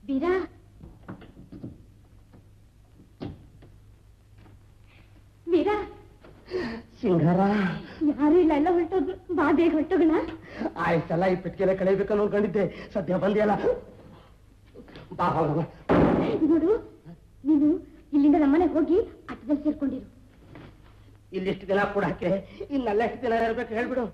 ವೀರಾ ವೀರಾ ಸಿಂಗಾರ ಯಾರು ಇಲ್ಲ ಎಲ್ಲ ಹೊರಟೋದ್ರು ಬಾ ಬೇಗ ಹೊರಟೋಗೋಣ ಆಯ್ತಲ್ಲ ಈ ಪೆಟ್ಟಿಗೆಲ್ಲ ಕಳೆಯಬೇಕನ್ನು ಅನ್ಕೊಂಡಿದ್ದೆ ಸದ್ಯ ಬಂದಿಯಲ್ಲ ಬಾ ಹೋಗಮ್ಮ ನೋಡು ನೀನು ಇಲ್ಲಿಂದ ನಮ್ಮನೆಗೆ ಹೋಗಿ ಅಟ್ಟದಲ್ಲಿ ಸೇರ್ಕೊಂಡಿರು ಇಲ್ಲಿಷ್ಟು ದಿನ ಕೂಡ ಹಾಕಿ ಇನ್ನೆಲ್ಲ ಎಷ್ಟು ದಿನ ಇರ್ಬೇಕು ಹೇಳ್ಬಿಡು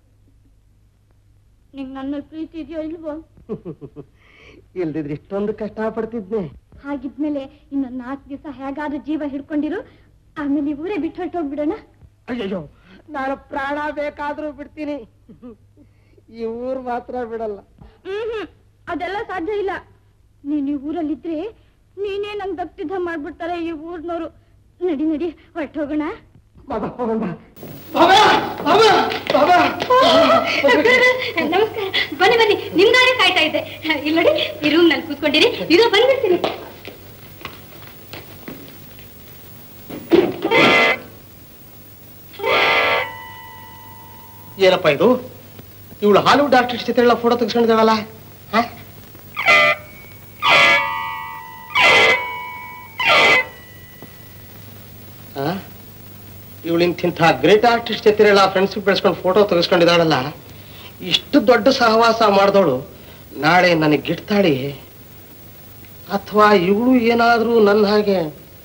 ನಿಂಗೆ ನನ್ನ ಪ್ರೀತಿ ಇದೆಯೋ ಇಲ್ವೋ ಇಲ್ದಿದ್ರೆ ಇಷ್ಟೊಂದು ಕಷ್ಟ ಪಡ್ತಿದ್ನೆ ಹಾಗಿದ್ಮೇಲೆ ಇನ್ನೊಂದ್ ನಾಲ್ಕು ದಿವಸ ಹೇಗಾದ್ರೂ ಜೀವ ಹಿಡ್ಕೊಂಡಿರು ಆಮೇಲೆ ಈ ಊರೇ ಬಿಟ್ಟು ಹೊರಟೋಗ್ಬಿಡೋಣ ಅಯ್ಯಯ್ಯೋ ನಾನು ಪ್ರಾಣ ಬೇಕಾದ್ರೂ ಬಿಡ್ತೀನಿ ಈ ಊರು ಮಾತ್ರ ಬಿಡಲ್ಲ ಹ್ಮ್ ಅದೆಲ್ಲ ಸಾಧ್ಯ ಇಲ್ಲ ನೀನ್ ಈ ಊರಲ್ಲಿದ್ರೆ ನೀನೇ ನಂಗ್ ದಪ್ಪಿದ್ದ ಮಾಡ್ಬಿಡ್ತಾರೆ ಈ ಊರ್ನವ್ರು ನಡಿ ನಡಿ ಹೊರಟೋಗೋಣ ಬಾಬಾ ಹೋಗೋಣ ಬಾಬಾ ಬಾಬಾ ಬಾಬಾ ನಮಸ್ಕಾರ ಬನ್ನಿ ಬನ್ನಿ ನಿಮ್ಗಾರೆ ಕಾಯ್ತಾ ಇದ್ದೆ ಇಲ್ಲಿ ನೋಡಿ ಈ ರೂಮ್ ನಲ್ಲಿ ಕೂತ್ಕೊಂಡಿರಿ ಇದು ಬಂದ್ಬಿಡ್ತೀನಿ ಏನಪ್ಪ ಇದು ಇವಳು ಹಾಲಿವುಡ್ ಆರ್ಟಿಸ್ಟ್ ಜೊತೆ ಎಲ್ಲ ಫೋಟೋ ತೆಗೆಸ್ಕೊಂಡಿದ್ದಾವಲ್ಲ ಇವಳು ಇಂತಿಂಥ ಗ್ರೇಟ್ ಆರ್ಟಿಸ್ಟ್ ಜೊತೆ ಎಲ್ಲ ಫ್ರೆಂಡ್ಶಿಪ್ ಬೆಳೆಸ್ಕೊಂಡು ಫೋಟೋ ತೆಗೆಸ್ಕೊಂಡಿದ್ದಾಳಲ್ಲ ಇಷ್ಟು ದೊಡ್ಡ ಸಹವಾಸ ಮಾಡಿದವಳು ನಾಳೆ ನನಗೆ ಗಿಡ್ತಾಳಿ ಅಥವಾ ಇವಳು ಏನಾದ್ರೂ ನನ್ನ ಹಾಗೆ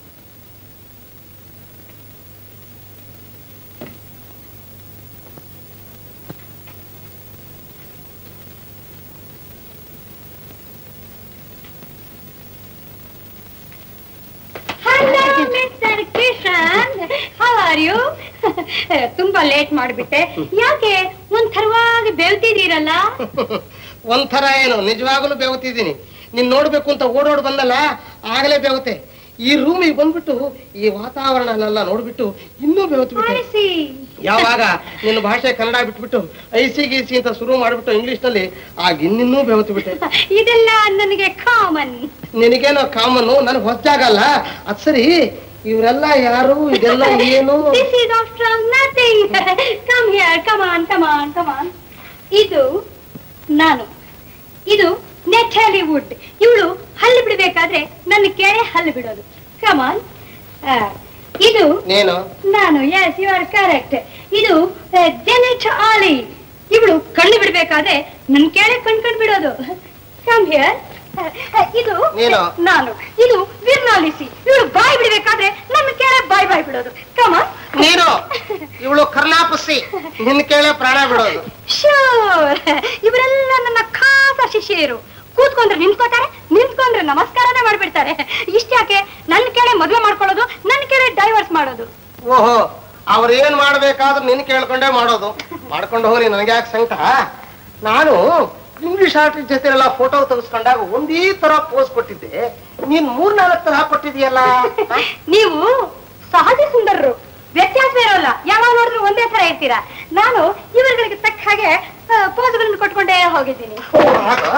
hello mister Kishan how are you ತುಂಬಾ ಲೇಟ್ ಮಾಡ್ಬಿಟ್ಟೆ ಯಾಕೆ ಒಂದ್ ಥರವಾಗಿ ಬೆಳ್ತಿದ್ದೀರಲ್ಲ ಒಂಥರ ಏನು ನಿಜವಾಗಲೂ ಬೆವತಿದ್ದೀನಿ ನೀನ್ ನೋಡ್ಬೇಕು ಅಂತ ಓಡೋಡ್ ಬಂದಲ್ಲ ಆಗಲೇ ಬೆವತೆ ಈ ರೂಮಿಗೆ ಬಂದ್ಬಿಟ್ಟು ಈ ವಾತಾವರಣನೆಲ್ಲ ನೋಡ್ಬಿಟ್ಟು ಇನ್ನೂ ಬೆವತು ಬಿಟ್ಟೆ ಯಾವಾಗ ನಿನ್ನ ಭಾಷೆ ಕನ್ನಡ ಬಿಟ್ಬಿಟ್ಟು ಐಸಿ ಗೀಸಿ ಅಂತ ಶುರು ಮಾಡ್ಬಿಟ್ಟು ಇಂಗ್ಲಿಷ್ ನಲ್ಲಿ ಆಗ ಇನ್ನಿನ್ನೂ ಬೆವತು ಬಿಟ್ಟೆ ಇದೆಲ್ಲ ನನಗೆ ಕಾಮನ್ ನಿನಗೇನೋ ಕಾಮನ್ನು ನನಗೆ ಹೊಸ್ದಾಗಲ್ಲ ಅದ್ ಸರಿ ಇವರೆಲ್ಲ ಯಾರು ಇದೆಲ್ಲ ಏನು this is after all nothing come here come on come on come on ಇದು ನಾನು ಇದು ನೆಟ್ ವುಡ್ ಇವಳು ಹಲ್ಲು ಬಿಡಬೇಕಾದ್ರೆ ನನ್ನ ಕೆರೆ ಹಲ್ಲು ಬಿಡೋದು ಕಮ್ ಆನ್ ಇದು ನೀನು ನಾನು ಎಸ್ ಯು ಆರ್ ಕರೆಕ್ಟ್ ಇದು ಜೆನೆಟ್ ಆಲಿ ಇವಳು ಕಣ್ಣು ಬಿಡ್ಬೇಕಾದ್ರೆ ನನ್ ಕೆಳಗೆ ಕಣ್ಕೊಂಡ್ ಬಿಡೋದು ಕಮ್ ಹಿಯರ್ ಇದು ನೀನು? ನಾನು ಇದು ವಿರ್ನಾಲಿಸಿ ಇವಳು ಬಾಯಿ ಬಿಡ್ಬೇಕಾದ್ರೆ ನನ್ನ ಕೆಳಗೆ ಬಾಯಿ ಬಾಯಿ ಬಿಡೋದು ಕಮ ನೀನು ಇವಳು ಕರ್ನಾಪಸಿ ನಿನ್ ಕೇಳೇ ಪ್ರಾಣ ಬಿಡೋದು ಶೋರ್ ಇವರೆಲ್ಲ ನನ್ನ ಖಾಸ ಶಿಷ್ಯರು ಕೂತ್ಕೊಂಡ್ರೆ ನಿಂತ್ಕೋತಾರೆ ನಿಂತ್ಕೊಂಡ್ರೆ ನಮಸ್ಕಾರನೇ ಮಾಡ್ಬಿಡ್ತಾರೆ ಇಷ್ಟ್ಯಾಕೆ ನನ್ನ ಕೆಳೆ ಮದುವೆ ಮಾಡ್ಕೊಳ್ಳೋದು ನನ್ನ ಕೆಳೆ ಡೈವರ್ಸ್ ಮಾಡೋದು ಓಹೋ ಅವ್ರು ಏನ್ ಮಾಡ್ಬೇಕಾದ್ರೂ ನಿನ್ ಕೇಳ್ಕೊಂಡೇ ಮಾಡೋದು ಮಾಡ್ಕೊಂಡು ಹೋಗ್ರಿ ನನಗೆ ಯಾಕೆ ಸಂಕಟ ನಾನು ಇಂಗ್ಲಿಷ್ ಆರ್ಟಿಸ್ಟ್ ಜೊತೆ ಎಲ್ಲ ಫೋಟೋ ತೆಗೆಸ್ಕೊಂಡಾಗ ಒಂದೇ ತರ ಪೋಸ್ ಕೊಟ್ಟಿದ್ದೆ ನೀನ್ ಮೂರ್ನಾಲ್ಕು ತರ ಕೊಟ್ಟಿದ್ಯಲ್ಲ ನೀವು ಸಹಜ ಸುಂದರರು ವ್ಯತ್ಯಾಸ ಇರೋಲ್ಲ ಯಾವಾಗ ನೋಡಿದ್ರು ಒಂದೇ ತರ ಇರ್ತೀರಾ ನಾನು ಇವರುಗಳಿಗೆ ತಕ್ಕ ಹಾಗೆ ಪೋಸ್ಗಳನ್ನು ಕೊಟ್ಕೊಂಡೇ ಹೋಗಿದ್ದೀನಿ ಓ, ಹಾಗಾ?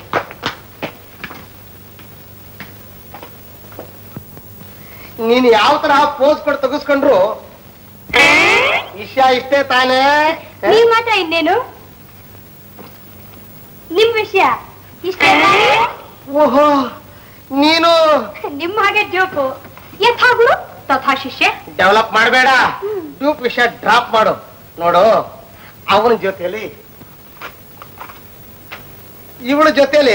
ನೀನ್ ಯಾವ ತರ ಪೋಸ್ ಕೊಟ್ಟು ತೆಗೆಸ್ಕೊಂಡ್ರು ವಿಷಯ ಇಷ್ಟೇ ತಾನೇ ನೀವ್ ಮಾತ್ರ ಇನ್ನೇನು ನಿಮ್ ವಿಷಯ ಇಷ್ಟೇ ಓಹೋ ನೀನು ನಿಮ್ಮ ಹಾಗೆ ಜೋಕು ಯಥಾ ಗುರು ತಥಾ ಶಿಷ್ಯ ಡೆವಲಪ್ ಮಾಡಬೇಡ ಟ್ಯೂಬ್ ವಿಷಯ ಡ್ರಾಪ್ ಮಾಡು ನೋಡು ಅವನ ಜೊತೆಲಿ ಇವಳ ಜೊತೆಲಿ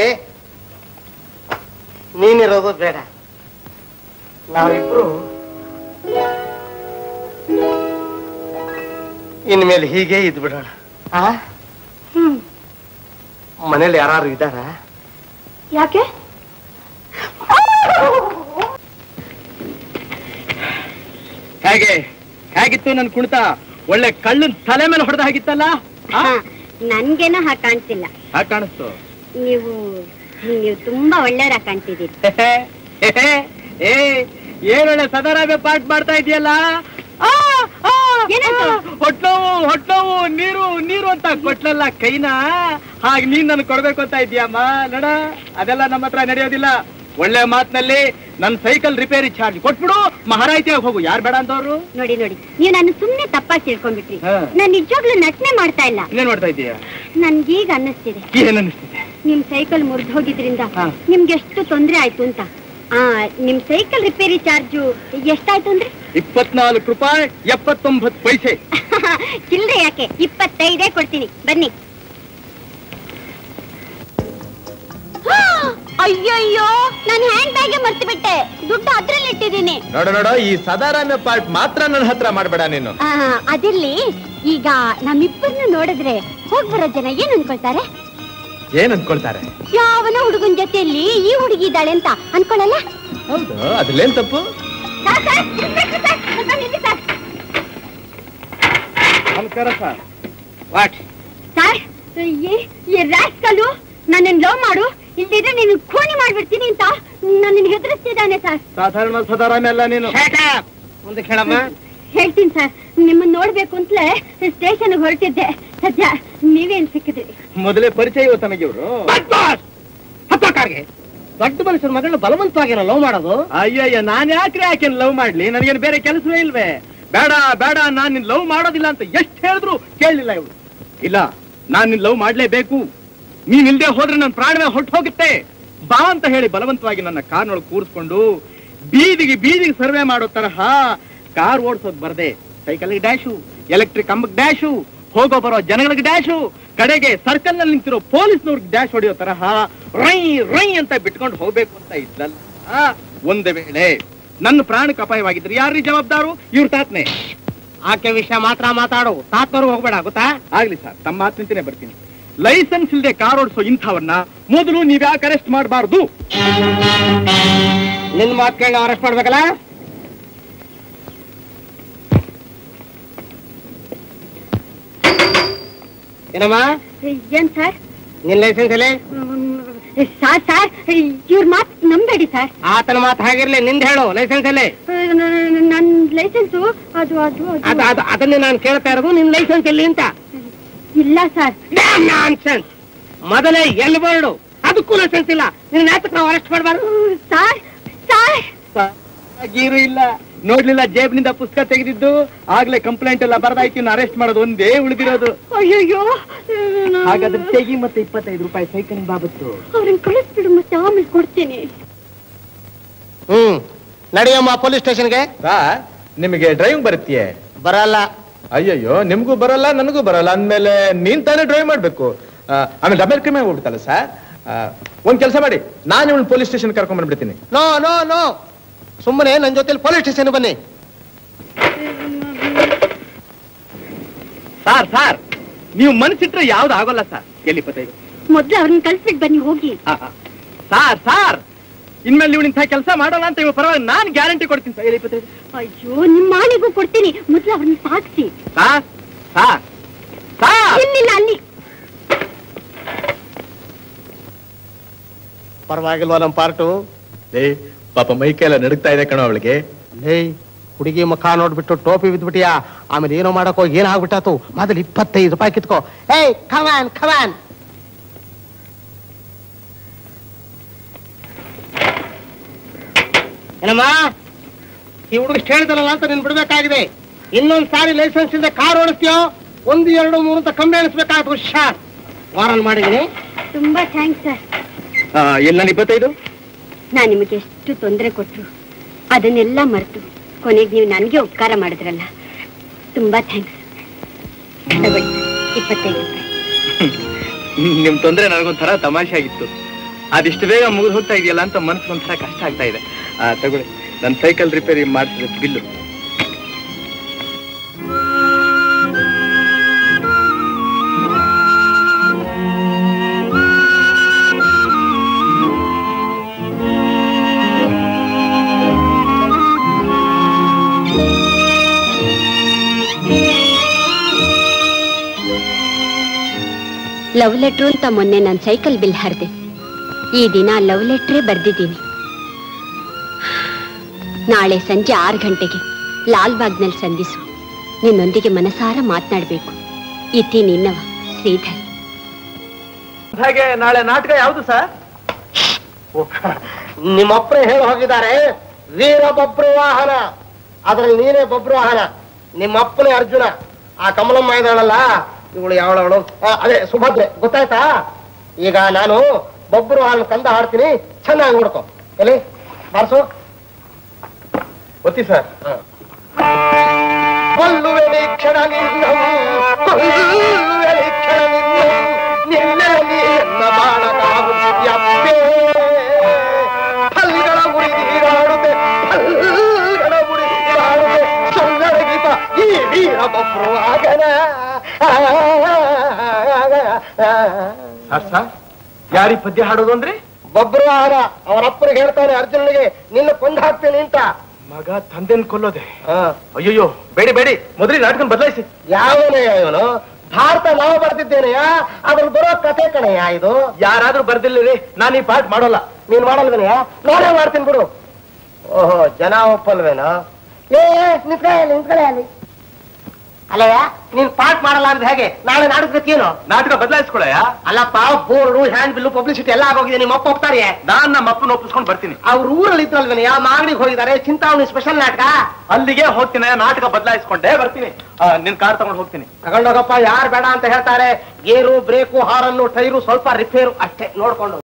ನೀನಿರೋದು ಬೇಡ ನಾವಿಬ್ರು ಇನ್ಮೇಲೆ ಹೀಗೆ ಇದ್ ಬಿಡೋಣ ಆ ಹ್ಮ್ ಮನೇಲಿ ಯಾರು ಇದ್ದಾರ ಯಾಕೆ ಹೇಗೆ ಹೇಗಿತ್ತು ನನ್ ಕುಣಿತ ಒಳ್ಳೆ ಕಳ್ಳನ್ ತಲೆ ಮೇಲೆ ಹೊಡೆದ ಹಾಗಿತ್ತಲ್ಲ ಆ? ನನ್ಗೇನೋ ಹಾಗೆ ಕಾಣ್ತಿಲ್ಲ ಹಾಗ್ ಕಾಣಿಸ್ತು ನೀವು ನೀವು ತುಂಬಾ ಒಳ್ಳೆಯವರ ಕಾಣ್ತಿದ್ದೀರಿ ಏ ಏನೊಳ್ಳೆ ಸದಾರಾಮೆ ಪಾಠ ಮಾಡ್ತಾ ಇದೆಯಲ್ಲ ಏನಾಯ್ತು? ಹೊಟ್ಲೋವು ಹೊಟ್ಲೋವು ನೀರು ನೀರು ಅಂತ ಕೊಟ್ಲಲ್ಲ ಕೈನ ಹಾಗೆ ನೀನ್ ನನ್ ಕೊಡ್ಬೇಕು ಅಂತ ಇದೀಯಮ್ಮ ನೋಡ ಅದೆಲ್ಲ ನಮ್ಮ ಹತ್ರ ನಡೆಯೋದಿಲ್ಲ ಒಳ್ಳೆ ಮಾತಿನಲ್ಲಿ ನನ್ ಸೈಕಲ್ ರಿಪೇರಿ ಚಾರ್ಜ್ ಕೊಟ್ಬಿಡು ಮಹಾರಾಯಿತಿಯಾಗಿ ಹೋಗು ಯಾರು ಬೇಡ ಅಂತವ್ರು ನೋಡಿ ನೋಡಿ ನೀವು ನಾನು ಸುಮ್ನೆ ತಪ್ಪಾಗಿ ತಿಳ್ಕೊಂಡ್ಬಿಟ್ರಿ ಹಾ. ನಾನ್ ನಿಜವಾಗ್ಲೂ ನಟನೆ ಮಾಡ್ತಾ ಇಲ್ಲ ಇನ್ನೇನ್ ಮಾಡ್ತಾ ಇದೀಯ ನನ್ಗೀಗ ಅನ್ನಿಸ್ತಿದೆ ಏನ್ ಅನಿಸ್ತಿದೆ ನಿಮ್ ಸೈಕಲ್ ಮುರಿದು ಹೋಗಿದ್ರಿಂದ ಹಾ. ನಿಮ್ಗೆ ಎಷ್ಟು ತೊಂದ್ರೆ ಆಯ್ತು ಅಂತ ಆ ನಿಮ್ ಸೈಕಲ್ ರಿಪೇರಿ ಚಾರ್ಜು ಎಷ್ಟಾಯ್ತು ಅಂದ್ರೆ ಇಪ್ಪತ್ನಾಲ್ಕು ರೂಪಾಯಿ ಎಪ್ಪತ್ತೊಂಬತ್ತು ಪೈಸೆ ಚಿಲ್ರೆ ಯಾಕೆ ಇಪ್ಪತ್ತೈದೇ ಕೊಡ್ತೀನಿ ಬನ್ನಿ ಅಯ್ಯಯ್ಯೋ ನಾನು ಹ್ಯಾಂಡ್ ಬ್ಯಾಗೆ ಮರ್ತು ಬಿಟ್ಟೆ ದುಡ್ಡು ಅದ್ರಲ್ಲಿ ಇಟ್ಟಿದ್ದೀನಿ ನೋಡು ನೋಡು ಈ ಸದಾರಾಮ್ಯ ಪಾರ್ಟ್ ಮಾತ್ರ ನನ್ನ ಹತ್ರ ಮಾಡ್ಬೇಡ ನೀನು ಆ, ಅದಿರ್ಲಿ ಈಗ ನಮ್ಮಿಬ್ಬರನ್ನು ನೋಡಿದ್ರೆ ಹೋಗ್ ಬರೋ ಜನ ಏನ್ ಅನ್ಕೊಳ್ತಾರೆ ಏನ್ ಅನ್ಕೊಳ್ತಾರೆ ಯಾವನ ಹುಡುಗನ್ ಜೊತೆಯಲ್ಲಿ ಈ ಹುಡುಗಿ ಇದ್ದಾಳೆ ಅಂತ ಅನ್ಕೊಳ್ಳಲ್ಲ ಹೌದು ಅದ್ರಲ್ಲೇನ್ ತಪ್ಪು ಸಾರ್, ಸಾರ್, ಇನ್ಸ್ಪೆಕ್ಟರ್ ಸಾರ್, ಸ್ವಲ್ಪ ನಿಲ್ಲಿ ಸಾರ್. ನಮಸ್ಕಾರ ಸರ್ ವಾಟ್ ಸಾರ್ ಈ ಈ ರಾಸ್ಕಲು ನನ್ನನ್ನು ಲವ್ ಮಾಡು ಇಲ್ದಿದ್ರೆ ನೀನು ಖೂನಿ ಮಾಡ್ಬಿಡ್ತೀನಿ ಅಂತ ನನ್ನನ್ನು ಹೆದರಿಸ್ತಿದ್ದಾನೆ ಸರ್ ಸಾಧಾರಣ ಸದಾರಾಮ್ಯ ಅಲ್ಲ ನೀನು ಮುಂದೆ ಕೇಳಮ್ಮ ಹೇಳ್ತೀನಿ ಸರ್ ನಿಮ್ಮನ್ನ ನೋಡ್ಬೇಕು ಅಂತಲೇ ಸ್ಟೇಷನ್ ಹೊರಟಿದ್ದೆ ಸದ್ಯ ನೀವೇನ್ ಸಿಕ್ಕಿದ್ರಿ ಮೊದಲೇ ಪರಿಚಯ ಇವ ತನಗೆ ಇವರು ಹತ್ತ ಕಾರ್ಗೆ ದೊಡ್ಡ ಮನುಷ್ಯನ ಮಗಳನ್ನ ಬಲವಂತವಾಗಿರೋ ಲವ್ ಮಾಡೋದು ಅಯ್ಯಯ್ಯ ನಾನ್ ಯಾಕ್ರಿ ಆಕೆನ್ ಲವ್ ಮಾಡ್ಲಿ ನನಗೇನು ಬೇರೆ ಕೆಲಸವೇ ಇಲ್ವೇ ಬೇಡ ಬೇಡ ನಾನ್ ನಿನ್ ಲವ್ ಮಾಡೋದಿಲ್ಲ ಅಂತ ಎಷ್ಟ್ ಹೇಳಿದ್ರು ಕೇಳಲಿಲ್ಲ ಇವಳು ಇಲ್ಲ ನಾನ್ ನಿನ್ ಲವ್ ಮಾಡ್ಲೇಬೇಕು ನೀನ್ ಇಲ್ದೆ ಹೋದ್ರೆ ನನ್ನ ಪ್ರಾಣವೇ ಹೊಟ್ಟು ಹೋಗುತ್ತೆ ಬಾ ಅಂತ ಹೇಳಿ ಬಲವಂತವಾಗಿ ನನ್ನ ಕಾರ್ನೊಳಗೆ ಕೂರಿಸ್ಕೊಂಡು ಬೀದಿಗೆ ಬೀದಿಗೆ ಸರ್ವೆ ಮಾಡೋ ತರಹ ಕಾರ್ ಓಡಿಸೋದ್ ಬರ್ದೆ ಸೈಕಲ್ಗೆ ಡ್ಯಾಶು ಎಲೆಕ್ಟ್ರಿಕ್ ಕಂಬಕ್ ಡ್ಯಾಶು ಹೋಗೋ ಬರೋ ಜನಗಳಿಗೆ ಡ್ಯಾಶು ಕಡೆಗೆ ಸರ್ಕಲ್ ನಲ್ಲಿ ನಿಂತಿರೋ ಪೊಲೀಸ್ನವ್ರಿಗೆ ಡ್ಯಾಶ್ ಹೊಡೆಯೋ ತರಹ ರೈ ರೈ ಅಂತ ಬಿಟ್ಕೊಂಡು ಹೋಗ್ಬೇಕು ಅಂತ ಇದ್ಲಲ್ಲ ಆ, ಒಂದು ವೇಳೆ ನನ್ನ ಪ್ರಾಣಕ್ಕೆ ಅಪಾಯವಾಗಿದ್ರೆ ಯಾರ್ರೀ ಜವಾಬ್ದಾರು ಇವ್ರ ತಾತ್ನೆ ಆಕೆ ವಿಷಯ ಮಾತ್ರ ಮಾತಾಡು ತಾತ್ನವ್ರು ಹೋಗ್ಬೇಡ ಗೊತ್ತಾ ಆಗ್ಲಿ ಸರ್ ತಮ್ಮ ಮಾತು ನಿಂತನೇ ಬರ್ತೀನಿ ಲೈಸೆನ್ಸ್ ಇಲ್ಲದೆ ಕಾರ್ ಓಡಿಸೋ ಇಂಥವನ್ನ ಮೊದಲು ನೀವ್ಯಾಕೆ ಅರೆಸ್ಟ್ ಮಾಡಬಾರ್ದು ನಿನ್ ಮಾತು ಕೇಳಿ ಅರೆಸ್ಟ್ ಮಾಡ್ಬೇಕಲ್ಲ ಏನಮ್ಮ ಏನ್ ಸರ್ ನಿನ್ ಲೈಸೆನ್ಸ್ ಎಲ್ಲಿ ಸಾರ್ ಸಾರ್ ಇವ್ರ ಮಾತ್ ನಂಬೇಡಿ ಸರ್ ಆತನ ಮಾತು ಹಾಗಿರ್ಲಿ ನಿಂದ ಹೇಳು ಲೈಸೆನ್ಸ್ ಎಲ್ಲಿ ನನ್ ಲೈಸೆನ್ಸು ಅದು ಅದು ಅದ ಅದು ಅದ ಅದನ್ನೇ ನಾನು ಕೇಳ್ತಾ ಇರೋದು ನಿನ್ ಲೈಸೆನ್ಸ್ ಎಲ್ಲಿ ಅಂತ ಇಲ್ಲ ಸರ್ ನಾನ್ಸೆನ್ಸ್ ಮೊದಲೇ ಎಲ್ಲಿ ಬರ್ಡು ಅದಕ್ಕೂ ಲೈಸೆನ್ಸ್ ಇಲ್ಲ ನಿನ್ನ ನಾಟಕ ನಾವು ಅರೆಸ್ಟ್ ಮಾಡಬಾರ್ದು ಸಾರ್ ಸಾರ್ ಗೀರು ಇಲ್ಲ ನೋಡ್ಲಿಲ್ಲ ಜೇಬ್ನಿಂದ ಪುಸ್ತಕ ತೆಗೆದಿದ್ದು ಆಗ್ಲೇ ಕಂಪ್ಲೇಂಟ್ ಎಲ್ಲ ಬರ್ದಾಯ್ತು ಇನ್ನು ಅರೆಸ್ಟ್ ಮಾಡೋದು ಒಂದೇ ಉಳಿದಿರೋದು ಅಯ್ಯಯ್ಯೋ ಹಾಗಾದ್ರೆ ತೆಗಿ ಮತ್ತೆ ಇಪ್ಪತ್ತೈದು ರೂಪಾಯಿ ಸೈಕಲ್ ಬಾಬತ್ತು ಅವ್ರನ್ನ ಕಳಿಸ್ಬಿಡು ಮತ್ತೆ ಆಮೇಲೆ ಕೊಡ್ತೀನಿ ಹ್ಮ್ ನಡಿಯಮ್ಮ ಪೊಲೀಸ್ ಸ್ಟೇಷನ್ಗೆ ಸರ್ ನಿಮಗೆ ಡ್ರೈವಿಂಗ್ ಬರುತ್ತೆಯೇ ಬರಲ್ಲ ಅಯ್ಯಯ್ಯೋ ನಿಮ್ಗೂ ಬರಲ್ಲ ನನಗೂ ಬರಲ್ಲ ಅಂದ್ಮೇಲೆ ನೀನ್ ತಾನೇ ಡ್ರೈವ್ ಮಾಡ್ಬೇಕು ಆ, ಆಮೇಲೆ ಡಬಲ್ ಕ್ರಿಮೆ ಹೋಗ್ಬಿಡ್ತಲ್ಲ ಸರ್ ಒಂದ್ ಕೆಲಸ ಮಾಡಿ ನಾನು ಇವಳು ಪೊಲೀಸ್ ಸ್ಟೇಷನ್ ಕರ್ಕೊಂಡ್ ಬಂದ್ಬಿಡ್ತೀನಿ ನೋ ನೋ ನೋ ಸುಮ್ಮನೆ ನನ್ನ ಜೊತೆಲಿ ಪೊಲೀಸ್ ಸ್ಟೇಷನ್ ಬನ್ನಿ ಸಾರ್ ಸಾರ್ ನೀವು ಮನಸ್ಸಿಟ್ರೆ ಯಾವ್ದು ಆಗೋಲ್ಲ ಸರ್ ಎಲ್ಲಿ ಇಪ್ಪತ್ತೈದು ಮೊದ್ಲು ಅವ್ರನ್ನ ಕಳ್ಸ್ಬಿಟ್ಟು ಬನ್ನಿ ಹೋಗಿ ಆ, ಆ. ಸಾರ್ ಸಾರ್ ಇನ್ಮೇಲೆ ನೀವು ಇಂಥ ಕೆಲಸ ಮಾಡಲ್ಲ ಅಂತ ಇವ ಪರವಾಗಿ ನಾನು ಗ್ಯಾರಂಟಿ ಕೊಡ್ತೀನಿ ಸರ್ ಎಲ್ಲಿ ಇಪ್ಪತ್ತೈದು ಅಯ್ಯೋ ನಿಮ್ಮ ಮಾಳಿಗೂ ಕೊಡ್ತೀನಿ ಮೊದ್ಲು ಅವ್ರನ್ನ ಸಾಕ್ಸಿ ಸಾರ್ ಸಾರ್ ಸಾರ್ ಇಲ್ಲಿಲ್ಲ ಅಲ್ಲಿ ಪರವಾಗಿಲ್ವಾ ನಮ್ಮ ಪಾರ್ಟು ಏ ಪಾಪ ಮೈ ಕೈಲ ನಡುಗ್ತಾ ಇದೆ ಕಣೋ ಅವಳಿಗೆ ಲೇ ಹುಡುಗಿ ಮುಖ ನೋಡ್ಬಿಟ್ಟು ಟೋಪಿ ಬಿದ್ಬಿಟ್ಟಿಯಾ ಆಮೇಲೆ ಏನೋ ಮಾಡಕ್ ಹೋಗಿ ಏನಾಗ್ಬಿಟ್ಟಾತು ಮೊದಲು ಇಪ್ಪತ್ತೈದು ರೂಪಾಯಿ ಕಿತ್ಕೋ ಏಯ್ ಖವಾನ್ ಖವಾನ್ ಏನಮ್ಮ ಈ ಹುಡುಗ ಹೇಳಿದಲ್ಲ ಅಂತ ನೀನ್ ಬಿಡ್ಬೇಕಾಗಿದೆ ಇನ್ನೊಂದ್ ಸಾರಿ ಲೈಸೆನ್ಸ್ ಇಂದ ಕಾರ್ ಓಡಿಸ್ತೀಯೋ ಒಂದು ಎರಡು ಮೂರು ಅಂತ ಕಮ್ಮಿ ಅನಿಸ್ಬೇಕಾಗುತ್ತೆ ಹುಷಾರ್ ವಾರನ್ ಮಾಡಿದೀನಿ ತುಂಬಾ ಥ್ಯಾಂಕ್ಸ್ ಸರ್ ಆ, ಎಲ್ಲಿ ನಾನು ಇಪ್ಪತ್ತೈದು ನಾನ್ ನಿಮಗೆ ಎಷ್ಟು ತೊಂದರೆ ಕೊಟ್ರು ಅದನ್ನೆಲ್ಲ ಮರೆತು ಕೊನೆಗೆ ನೀವು ನನಗೆ ಉಪಕಾರ ಮಾಡಿದ್ರಲ್ಲ ತುಂಬಾ ಥ್ಯಾಂಕ್ಸ್ ತಗೊಳ್ಳಿ ಇಪ್ಪತ್ತೈದು ರೂಪಾಯಿ ನಿಮ್ ತೊಂದ್ರೆ ನನಗೊಂಥರ ತಮಾಷೆ ಆಗಿತ್ತು ಅದಿಷ್ಟು ಬೇಗ ಮುಗಿದು ಹೋಗ್ತಾ ಇದೆಯಲ್ಲ ಅಂತ ಮನಸ್ಸು ಒಂಥರ ಕಷ್ಟ ಆಗ್ತಾ ಇದೆ ಆ, ತಗೊಳ್ಳಿ ನನ್ನ ಸೈಕಲ್ ರಿಪೇರಿ ಮಾಡಿಸಿದ ಬಿಲ್ಲು ಲವ್ ಲೆಟ್ರು ಅಂತ ಮೊನ್ನೆ ನಾನು ಸೈಕಲ್ ಬಿಲ್ ಹರಿದೆ ಈ ದಿನ ಲವ್ ಲೆಟ್ರೇ ಬರ್ದಿದ್ದೀನಿ ನಾಳೆ ಸಂಜೆ ಆರು ಗಂಟೆಗೆ ಲಾಲ್ಬಾಗ್ನಲ್ಲಿ ಸಂಧಿಸು ನಿನ್ನೊಂದಿಗೆ ಮನಸಾರ ಮಾತನಾಡಬೇಕು ಇತಿ ನಿನ್ನವ ಶ್ರೀಧರ್ ಹಾಗೆ ನಾಳೆ ನಾಟಕ ಯಾವುದು ಸರ್ ನಿಮ್ಮಪ್ಪರೇ ಹೇಳಿ ಹೋಗಿದ್ದಾರೆ ವೀರ ಬಬ್ರು ವಾಹನ ಅದ್ರಲ್ಲಿ ನೀನೇ ಬಬ್ರು ವಾಹನ ನಿಮ್ಮಪ್ಪನೇ ಅರ್ಜುನ ಆ ಕಮಲಮ್ಮ ಇದ್ದಾಳಲ್ಲ ಇವಳು ಯಾವಳವಳು ಅದೇ ಸುಭದ್ರೆ ಗೊತ್ತಾಯ್ತಾ ಈಗ ನಾನು ಬೊಬ್ಬರು ಹಾಲು ಕಂದ ಹಾಡ್ತೀನಿ ಚೆನ್ನಾಗಿ ನೋಡ್ಕೊ ಎಲ್ಲಿ ಬಾರ್ಸು ಒತ್ತಿ ಸರ್ ಕೊಲ್ಲುವೆ ಕ್ಷಣ ನಿನ್ನವು ಕೊಲ್ಲುವೆ ಕ್ಷಣ ನಿನ್ನವು ನಿನ್ನ ನೀನ್ನ ಬಾಣಕಾವು ಯಪ್ಪೇ ಹಲ್ಗಳ ಮುರಿದೀರಾಡುತ್ತೆ ಹಲ್ಗಳ ಮುರಿದೀರಾಡುತ್ತೆ ಸೊಂಗರಗಿತ ಈ ವೀರ ಬೊಬ್ರು ಆಗನ ಸರ್ ಸರ್ ಯಾರಿ ಪದ್ಯ ಹಾಡೋದು ಅಂದ್ರೆ ಬೊಬ್ರು ಆಗ ಅವರಪ್ಪನಿಗೆ ಹೇಳ್ತಾನೆ ಅರ್ಜುನನಿಗೆ ನಿನ್ನ ಕೊಂದು ಹಾಕ್ತೀನಿ ಅಂತ ಮಗ ತಂದೆನ್ ಕೊಲ್ಲೋದೆ ಹಾ ಅಯ್ಯಯ್ಯೋ ಬೇಡಿ ಬೇಡಿ ಮೊದಲೇ ನಾಟಕ ಬದಲಾಯಿಸಿ ಯಾವನಯ್ಯ ಇವನು ಭಾರತ ನಾವು ಬರ್ತಿದ್ದೇನೆಯ ಅದ್ರಲ್ಲಿ ಬರೋ ಕತೆ ಕಣಯ್ಯ ಇದು ಯಾರಾದ್ರೂ ಬರ್ದಿಲ್ಲ ನಾನು ಈ ಪಾಠ ಮಾಡೋಲ್ಲ ನೀನ್ ಮಾಡಲ್ವೇನಯ್ಯ ನೋಡೇ ಮಾಡ್ತೀನಿ ಬಿಡು ಓಹೋ ಜನ ಒಪ್ಪಲ್ವೇನೋ ಏ ನಿಂತ್ಕೊಳ್ಳಿ ನಿಂತ್ಕೊಳ್ಳಿ ಅಲ್ಲಯ್ಯ ನೀನ್ ಪಾಠ ಮಾಡಲ್ಲ ಅಂದ್ರೆ ಹೇಗೆ ನಾಳೆ ನಾಟಕಕ್ಕೇನು ನಾಟಕ ಬದಲಾಯಿಸ್ಕೊಳಯ್ಯ ಅಲ್ಲಪ್ಪ ಬೋರ್ಡು ಹ್ಯಾಂಡ್ ಬಿಲ್ಲು ಪಬ್ಲಿಸಿಟಿ ಎಲ್ಲ ಆಗೋಗಿದೆ ನಿಮ್ಮ ಅಪ್ಪ ಹೋಗ್ತಾರೆ ನಾನ್ ನಮ್ಮ ಅಪ್ಪನ ಒಪ್ಪಿಸ್ಕೊಂಡು ಬರ್ತೀನಿ ಅವ್ರ ಊರಲ್ಲಿ ಇದ್ರಲ್ವೇನಯ್ಯ ಮಾಗಡಿಗೆ ಹೋಗಿದ್ದಾರೆ ಚಿಂತಾವಣಿ ಸ್ಪೆಷಲ್ ನಾಟಕ ಅಲ್ಲಿಗೆ ಹೋಗ್ತೀನಿ ನಾಟಕ ಬದಲಾಯಿಸ್ಕೊಂಡೆ ಬರ್ತೀನಿ ಆ, ನಿನ್ ಕಾರ್ ತಗೊಂಡು ಹೋಗ್ತೀನಿ ತಗೊಂಡೋಗಪ್ಪ ಯಾರು ಬೇಡ ಅಂತ ಹೇಳ್ತಾರೆ ಗೇರು ಬ್ರೇಕು ಹಾರನ್ನು ಟೈರು ಸ್ವಲ್ಪ ರಿಪೇರು ಅಷ್ಟೇ ನೋಡ್ಕೊಂಡು